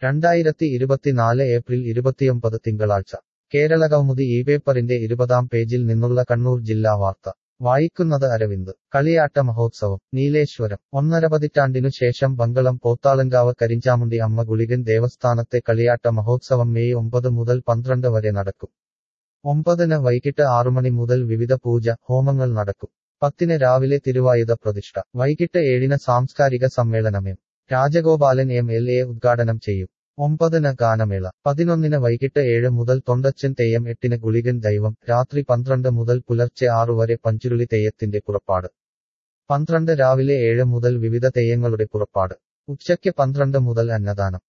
രണ്ടായിരത്തി ഇരുപത്തിനാല് ഏപ്രിൽ ഇരുപത്തിയൊമ്പത് തിങ്കളാഴ്ച കേരളകൗമുദി ഈ പേപ്പറിന്റെ ഇരുപതാം പേജിൽ നിന്നുള്ള കണ്ണൂർ ജില്ലാ വാർത്ത വായിക്കുന്നത് അരവിന്ദ് കളിയാട്ട മഹോത്സവം നീലേശ്വരം ഒന്നര പതിറ്റാണ്ടിനു ശേഷം ബങ്കളം പോത്താളങ്കാവ് കരിഞ്ചാമുണ്ടി അമ്മ ഗുളികൻ ദേവസ്ഥാനത്തെ കളിയാട്ട മഹോത്സവം മെയ് ഒമ്പത് മുതൽ പന്ത്രണ്ട് വരെ നടക്കും ഒമ്പതിന് വൈകിട്ട് ആറുമണി മുതൽ വിവിധ പൂജ ഹോമങ്ങൾ നടക്കും പത്തിന് രാവിലെ തിരുവായുധ പ്രതിഷ്ഠ വൈകിട്ട് ഏഴിന് സാംസ്കാരിക സമ്മേളനം M Rajagopalan M L A ഉദ്ഘാടനം ചെയ്യും ഒമ്പതിന് ഗാനമേള പതിനൊന്നിന് വൈകിട്ട് ഏഴ് മുതൽ തൊണ്ടച്ചൻ തെയ്യം എട്ടിന് ഗുളികൻ ദൈവം രാത്രി പന്ത്രണ്ട് മുതൽ പുലർച്ചെ ആറു വരെ പഞ്ചുരുളി തെയ്യത്തിന്റെ പുറപ്പാട് പന്ത്രണ്ട് രാവിലെ ഏഴ് മുതൽ വിവിധ തെയ്യങ്ങളുടെ പുറപ്പാട് ഉച്ചയ്ക്ക് പന്ത്രണ്ട് മുതൽ അന്നദാനം